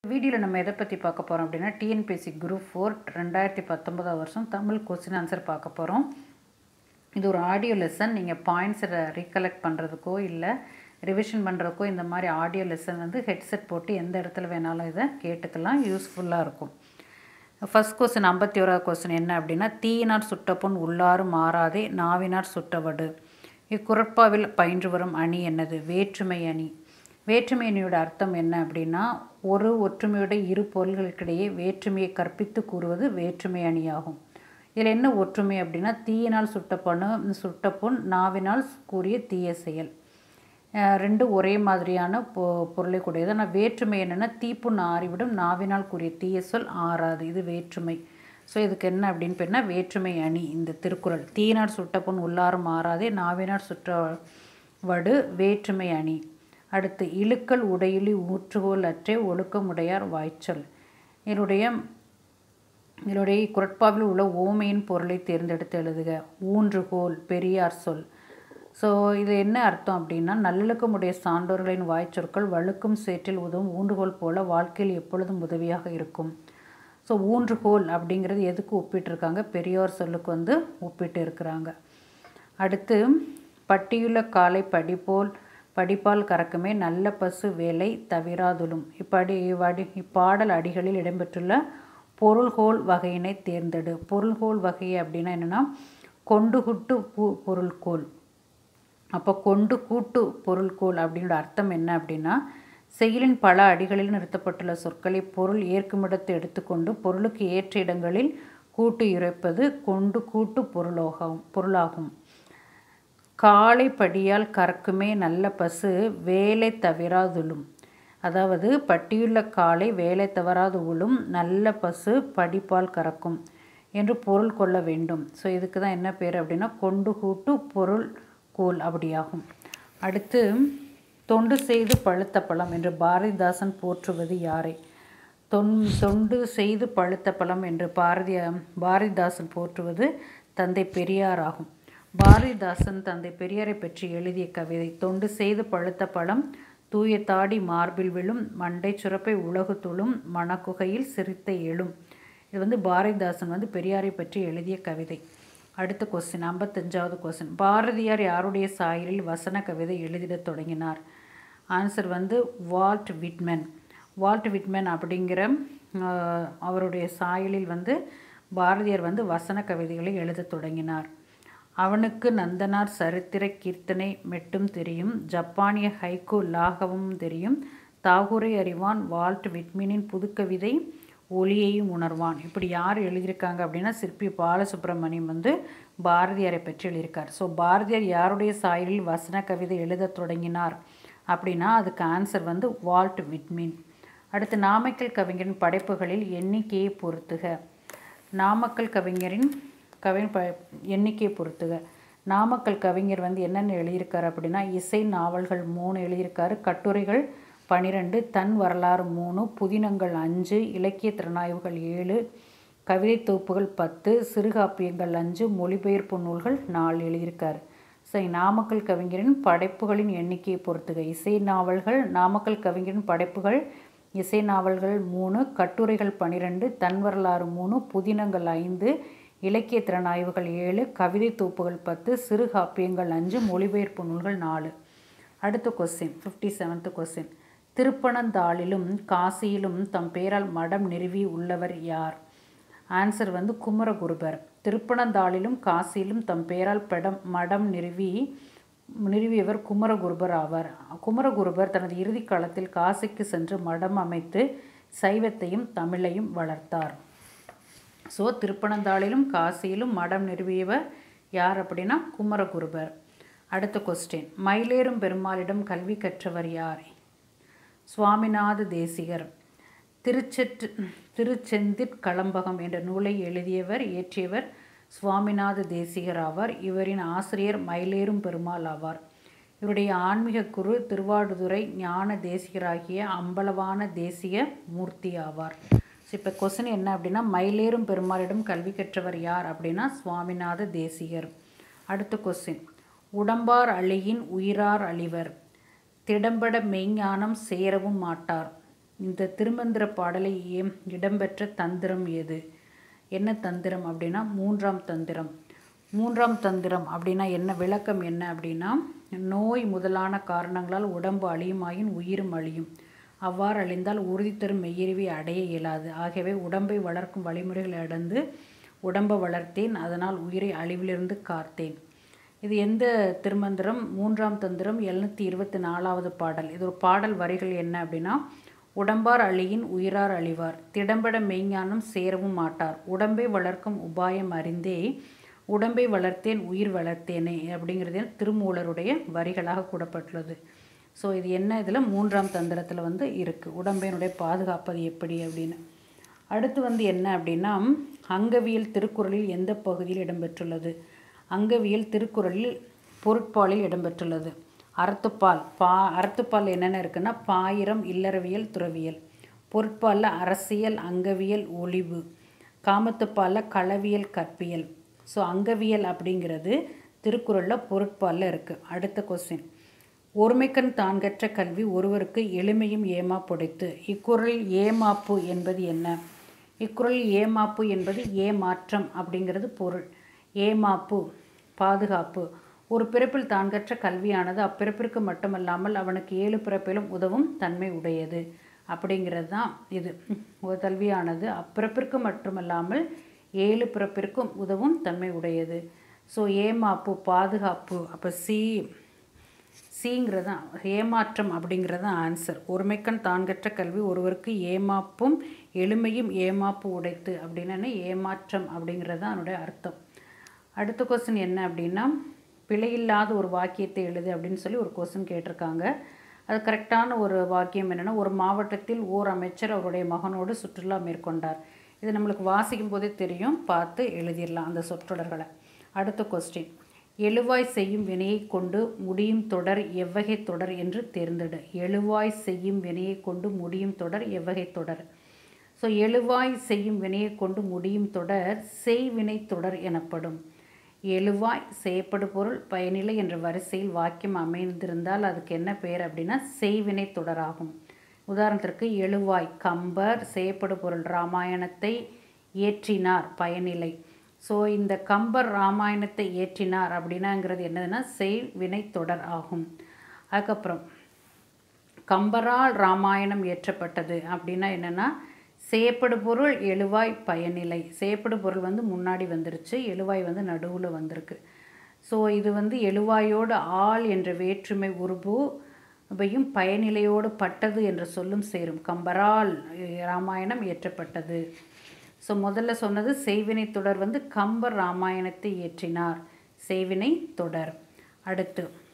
வீடியோவில் நம்ம எதை பற்றி பார்க்க போகிறோம் அப்படின்னா டிஎன்பிஎஸ்சி குரூப் ஃபோர் ரெண்டாயிரத்தி பத்தொன்பதாம் வருஷம் தமிழ் கொஸ்டின் ஆன்சர் பார்க்க போகிறோம் இது ஒரு ஆடியோ லெசன் நீங்கள் பாயிண்ட்ஸை ரீகலெக்ட் பண்ணுறதுக்கோ இல்லை ரிவிஷன் பண்ணுறதுக்கோ இந்த மாதிரி ஆடியோ லெசன் வந்து ஹெட்செட் போட்டு எந்த இடத்துல வேணாலும் இதை கேட்டுக்கலாம் யூஸ்ஃபுல்லாக இருக்கும் ஃபஸ்ட் கொஸ்டின் ஐம்பத்தி ஓராவது கொஸ்டின் என்ன அப்படின்னா தீயினார் சுட்டப்புண் உள்ளாறு மாறாதே நாவினார் சுட்டவடு இக்குறப்பாவில் பயின்று வரும் அணி என்னது வேற்றுமை அணி வேற்றுமை அணியோட அர்த்தம் என்ன அப்படின்னா ஒரு ஒற்றுமையுடைய இரு பொருள்களுக்கிடையே வேற்றுமையை கற்பித்து கூறுவது வேற்றுமை அணியாகும் இதில் என்ன ஒற்றுமை அப்படின்னா தீயினால் சுட்டப்பணு சுட்டப்புண் நாவினால் கூறிய தீய செயல் அஹ் ரெண்டு ஒரே மாதிரியான பொ பொருளை கூடியது ஆனால் வேற்றுமை என்னென்னா தீப்புண் ஆறிவிடும் நாவினால் கூறிய தீய சொல் ஆறாது இது வேற்றுமை ஸோ இதுக்கு என்ன அப்படின்னு பேர்னா வேற்றுமை அணி இந்த திருக்குறள் தீயினார் சுட்டப்புண் உள்ளாரும் ஆறாதே நாவினார் சுற்ற வடு வேற்றுமை அணி அடுத்து இழுக்கல் உடையிலி ஊற்றுகோல் அற்றே ஒழுக்கமுடையார் வாய்ச்சொல் இதனுடைய இதனுடைய குரட்பாவில் உள்ள ஓமையின் பொருளை தேர்ந்தெடுத்து எழுதுக ஊன்றுகோல் பெரியார் சொல் ஸோ இது என்ன அர்த்தம் அப்படின்னா நல்லொழுக்கமுடைய சான்றோர்களின் வாய்ச்சொற்கள் வழுக்கும் சேற்றில் உதவும் ஊன்றுகோல் போல வாழ்க்கையில் எப்பொழுதும் உதவியாக இருக்கும் ஸோ ஊன்றுகோல் அப்படிங்கிறது எதுக்கு ஒப்பிட்டிருக்காங்க பெரியோர் சொல்லுக்கு வந்து ஒப்பிட்டு இருக்கிறாங்க அடுத்து பட்டியுள்ள காலை படிப்போல் படிப்பால் கறக்குமே நல்ல பசு வேலை தவிராதுலும் இப்படி வடி இப்பாடல் அடிகளில் இடம்பெற்றுள்ள பொருள்கோள் வகையினை தேர்ந்தெடு பொருள்கோள் வகை அப்படின்னா என்னென்னா கொண்டு குட்டு பூ பொருள்கோள் அப்போ கொண்டு கூட்டு பொருள்கோள் அப்படின்ற அர்த்தம் என்ன அப்படின்னா செயலின் பல அடிகளில் நிறுத்தப்பட்டுள்ள சொற்களை பொருள் ஏற்குமிடத்தை எடுத்துக்கொண்டு பொருளுக்கு ஏற்ற இடங்களில் கூட்டு இறைப்பது கொண்டு கூட்டு பொருளாகும் பொருளாகும் காளை படியால் கறக்குமே நல்ல பசு வேலை தவிராதுளும் அதாவது பட்டியுள்ள காளை வேலை தவறாது உளும் நல்ல பசு படிப்பால் கறக்கும் என்று பொருள் கொள்ள வேண்டும் ஸோ இதுக்கு தான் என்ன பேர் அப்படின்னா கொண்டு கூட்டு பொருள் கோல் அப்படியாகும் அடுத்து தொண்டு செய்து பழுத்த பழம் என்று பாரதிதாசன் போற்றுவது யாரை தொன் தொண்டு செய்து பழுத்த பழம் என்று பாரதிய பாரதிதாசன் போற்றுவது தந்தை பெரியார் ஆகும் பாரதிதாசன் தந்தை பெரியாரை பற்றி எழுதிய கவிதை தொண்டு செய்து பழுத்த பழம் தூய தாடி மார்பில் விழும் மண்டை சுரப்பை உலகு துளும் மணக்குகையில் சிரித்த எழும் இது வந்து பாரதிதாசன் வந்து பெரியாரை பற்றி எழுதிய கவிதை அடுத்த கொஸ்டின் ஐம்பத்தஞ்சாவது கொஸ்டின் பாரதியார் யாருடைய சாயலில் வசன கவிதை எழுதிடத் தொடங்கினார் ஆன்சர் வந்து வால்ட் விட்மன் வால்ட் விட்மன் அப்படிங்கிற அவருடைய சாயலில் வந்து பாரதியார் வந்து வசன கவிதைகளை எழுதத் தொடங்கினார் அவனுக்கு நந்தனார் சரித்திர கீர்த்தனை மெட்டும் தெரியும் ஜப்பானிய ஹைகோ லாகவும் தெரியும் தாகூரை அறிவான் வால்ட் விட்மினின் புதுக்கவிதை ஒளியையும் உணர்வான் இப்படி யார் எழுதியிருக்காங்க அப்படின்னா சிற்பி பாலசுப்ரமணியம் வந்து பாரதியாரை பற்றி எழுதியிருக்கார் ஸோ பாரதியார் யாருடைய சாயலில் வசன கவிதை எழுதத் தொடங்கினார் அப்படின்னா அதுக்கு ஆன்சர் வந்து வால்ட் விட்மின் அடுத்து நாமக்கல் கவிஞரின் படைப்புகளில் எண்ணிக்கையை பொறுத்துக நாமக்கல் கவிஞரின் கவிஞர் ப எண்ணிக்கையை பொறுத்துக நாமக்கல் கவிஞர் வந்து என்னென்ன எழுதியிருக்காரு அப்படின்னா இசை நாவல்கள் மூணு எழுதியிருக்காரு கட்டுரைகள் பனிரெண்டு தன் வரலாறு மூணு புதினங்கள் அஞ்சு இலக்கிய திறனாய்வுகள் ஏழு கவிதை தொகுப்புகள் பத்து சிறுகாப்பியங்கள் அஞ்சு மொழிபெயர்ப்பு நூல்கள் நாலு எழுதியிருக்காரு சரி நாமக்கல் கவிஞரின் படைப்புகளின் எண்ணிக்கையை பொறுத்துக இசை நாவல்கள் நாமக்கல் கவிஞரின் படைப்புகள் இசை நாவல்கள் மூணு கட்டுரைகள் பனிரெண்டு தன் வரலாறு மூணு புதினங்கள் ஐந்து இலக்கிய திறனாய்வுகள் ஏழு கவிதை தொகுப்புகள் பத்து சிறு காப்பியங்கள் அஞ்சு மொழிபெயர்ப்பு நூல்கள் நாலு அடுத்த கொஸ்டின் ஃபிஃப்டி செவன்த்து கொஸ்டின் திருப்பனந்தாளிலும் காசியிலும் தம் பேரால் மடம் நிறுவி உள்ளவர் யார் ஆன்சர் வந்து குமரகுருபர் திருப்பனந்தாளிலும் காசியிலும் தம் பெயரால் படம் மடம் நிறுவி நிறுவியவர் குமரகுருபர் ஆவார் குமரகுருபர் தனது இறுதி காலத்தில் காசிக்கு சென்று மடம் அமைத்து சைவத்தையும் தமிழையும் வளர்த்தார் ஸோ திருப்பனந்தாளிலும் காசியிலும் மடம் நிறுவியவர் யார் அப்படின்னா குமரகுருபர் அடுத்த கொஸ்டின் மயிலேறும் பெருமாளிடம் கல்வி கற்றவர் யார் சுவாமிநாத தேசிகர் திருச்செற்று திருச்செந்திற் களம்பகம் என்ற நூலை எழுதியவர் இயற்றியவர் சுவாமிநாத தேசிகர் ஆவார் இவரின் ஆசிரியர் மயிலேறும் பெருமாள் ஆவார் இவருடைய ஆன்மீக குரு திருவாடுதுறை ஞான தேசிகராகிய அம்பலவான தேசிய மூர்த்தி ஆவார் ஸோ இப்போ கொஸ்டின் என்ன அப்படின்னா மயிலேறும் பெருமாளிடம் கல்வி கற்றவர் யார் அப்படின்னா சுவாமிநாத தேசிகர் அடுத்த கொஸ்டின் உடம்பார் அழியின் உயிரார் அழிவர் திடம்பட மெய்ஞானம் சேரவும் மாட்டார் இந்த திருமந்திர பாடலை ஏம் இடம்பெற்ற தந்திரம் எது என்ன தந்திரம் அப்படின்னா மூன்றாம் தந்திரம் மூன்றாம் தந்திரம் அப்படின்னா என்ன விளக்கம் என்ன அப்படின்னா நோய் முதலான காரணங்களால் உடம்பு அழியுமாயின் உயிரும் அழியும் அவ்வாறு அழிந்தால் உறுதி தரும் மெய்யறிவை அடைய இயலாது ஆகவே உடம்பை வளர்க்கும் வழிமுறைகளை அடைந்து உடம்பை வளர்த்தேன் அதனால் உயிரை அழிவிலிருந்து காத்தேன் இது எந்த திருமந்திரம் மூன்றாம் தந்திரம் எழுநூற்றி இருபத்தி நாலாவது பாடல் இது ஒரு பாடல் வரிகள் என்ன அப்படின்னா உடம்பார் அழியின் உயிரார் அழிவார் திடம்பட மெய்ஞானம் சேரவும் மாட்டார் உடம்பை வளர்க்கும் உபாயம் அறிந்தே உடம்பை வளர்த்தேன் உயிர் வளர்த்தேனே அப்படிங்கிறது திருமூலருடைய வரிகளாக கூடப்பட்டுள்ளது ஸோ இது என்ன இதில் மூன்றாம் தந்திரத்தில் வந்து இருக்குது உடம்பினுடைய பாதுகாப்பது எப்படி அப்படின்னு அடுத்து வந்து என்ன அப்படின்னா அங்கவியல் திருக்குறளில் எந்த பகுதியில் இடம்பெற்றுள்ளது அங்கவியல் திருக்குறளில் பொருட்பாலில் இடம்பெற்றுள்ளது அறத்துப்பால் பா அறத்துப்பால் என்னென்ன இருக்குன்னா பாயிரம் இல்லறவியல் துறவியல் பொருட்பாலில் அரசியல் அங்கவியல் ஒளிவு காமத்துப்பாலில் களவியல் கற்பியல் ஸோ அங்கவியல் அப்படிங்கிறது திருக்குறளில் பொருட்பாலில் இருக்குது அடுத்த கொஸ்டின் ஒருமைக்கண் தான் கற்ற கல்வி ஒருவருக்கு எளிமையும் ஏமாப்புடைத்து இக்குறளில் ஏமாப்பு என்பது என்ன இக்குறளில் ஏமாப்பு என்பது ஏமாற்றம் அப்படிங்கிறது பொருள் ஏமாப்பு பாதுகாப்பு ஒரு பிறப்பில் தான் கற்ற கல்வியானது அப்பிறப்பிற்கு மட்டுமல்லாமல் அவனுக்கு ஏழு பிறப்பிலும் உதவும் தன்மை உடையது அப்படிங்கிறது தான் இது ஒரு கல்வியானது அப்பிறப்பிற்கு மட்டுமல்லாமல் ஏழு பிறப்பிற்கும் உதவும் தன்மை உடையது ஸோ ஏமாப்பு பாதுகாப்பு அப்போ சி சிங்கிறது தான் ஏமாற்றம் அப்படிங்கிறது தான் ஆன்சர் ஒருமைக்கண் தான் கற்ற கல்வி ஒருவருக்கு ஏமாப்பும் எளிமையும் ஏமாப்பு உடைத்து அப்படின்னு ஏமாற்றம் அப்படிங்கிறது தான் அதனுடைய அர்த்தம் அடுத்த கொஸ்டின் என்ன அப்படின்னா பிழையில்லாத ஒரு வாக்கியத்தை எழுது அப்படின்னு சொல்லி ஒரு கொஸ்டின் கேட்டிருக்காங்க அது கரெக்டான ஒரு வாக்கியம் என்னென்னா ஒரு மாவட்டத்தில் ஓர் அமைச்சர் அவருடைய மகனோடு சுற்றுலா மேற்கொண்டார் இது நம்மளுக்கு வாசிக்கும் போதே தெரியும் பார்த்து எழுதிடலாம் அந்த சொற்றொடர்களை அடுத்த கொஸ்டின் எழுவாய் செய்யும் வினையை கொண்டு முடியும் தொடர் எவ்வகை தொடர் என்று தேர்ந்தெடு எழுவாய் செய்யும் வினையை கொண்டு முடியும் தொடர் எவ்வகை தொடர் ஸோ எழுவாய் செய்யும் வினையை கொண்டு முடியும் தொடர் செய்வினை தொடர் எனப்படும் எழுவாய் செய்யப்படு பொருள் பயனிலை என்ற வரிசையில் வாக்கியம் அமைந்திருந்தால் அதுக்கு என்ன பெயர் அப்படின்னா செய்வினை தொடராகும் உதாரணத்திற்கு எழுவாய் கம்பர் செய்யப்படு பொருள் ராமாயணத்தை ஏற்றினார் பயனிலை ஸோ இந்த கம்பர் ராமாயணத்தை ஏற்றினார் அப்படின்னாங்கிறது என்னதுன்னா செய்வினை தொடர் ஆகும் அதுக்கப்புறம் கம்பரால் ராமாயணம் ஏற்றப்பட்டது அப்படின்னா என்னென்னா செய்யப்படு பொருள் எழுவாய் பயனிலை செய்யப்படு பொருள் வந்து முன்னாடி வந்துருச்சு எழுவாய் வந்து நடுவில் வந்திருக்கு ஸோ இது வந்து எழுவாயோடு ஆள் என்ற வேற்றுமை உருபு வையும் பயனிலையோடு பட்டது என்ற சொல்லும் சேரும் கம்பரால் ராமாயணம் ஏற்றப்பட்டது ஸோ முதல்ல சொன்னது செய்வினை தொடர் வந்து கம்பர் ராமாயணத்தை இயற்றினார் செய்வினை தொடர் அடுத்து